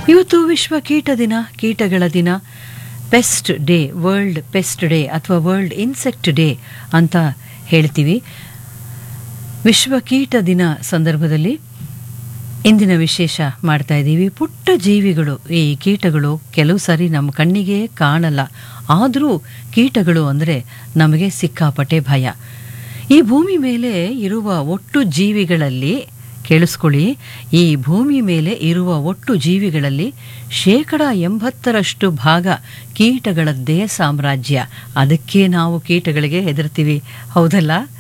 ಇವತ್ತು ವಿಶ್ವ ಕೀಟ ದಿನ ಕೀಟಗಳ ದಿನ pest day world pest day ಅಥವಾ ವರ್ಲ್ಡ್ ಇನ್ಸೆಕ್ಟ್ ಡೇ ಅಂತ ಹೇಳ್ತೀವಿ ವಿಶ್ವ ಕೀಟ ದಿನ ಸಂದರ್ಭದಲ್ಲಿ ಇಂದಿನ ವಿಶೇಷ ಮಾಡ್ತಾ ಇದ್ದೀವಿ ಪುಟ್ಟ ಜೀವಿಗಳು ಈ ಕೀಟಗಳು ಕೆಲವು ಸಾರಿ ನಮ್ಮ ಕಣ್ಣಿಗೆ ಕಾಣಲ್ಲ ಆದರೂ ಕೀಟಗಳು ಅಂದರೆ ನಮಗೆ ಸಿಕ್ಕಾಪಟ್ಟೆ ಭಯ ಈ ಭೂಮಿ ಮೇಲೆ ಇರುವ ಒಟ್ಟು ಜೀವಿಗಳಲ್ಲಿ ಕೇಳಿಸ್ಕೊಳ್ಳಿ ಈ ಭೂಮಿ ಮೇಲೆ ಇರುವ ಒಟ್ಟು ಜೀವಿಗಳಲ್ಲಿ ಶೇಕಡ ಎಂಬತ್ತರಷ್ಟು ಭಾಗ ಕೀಟಗಳದ್ದೇ ಸಾಮ್ರಾಜ್ಯ ಅದಕ್ಕೆ ನಾವು ಕೀಟಗಳಿಗೆ ಹೆದರ್ತೀವಿ ಹೌದಲ್ಲ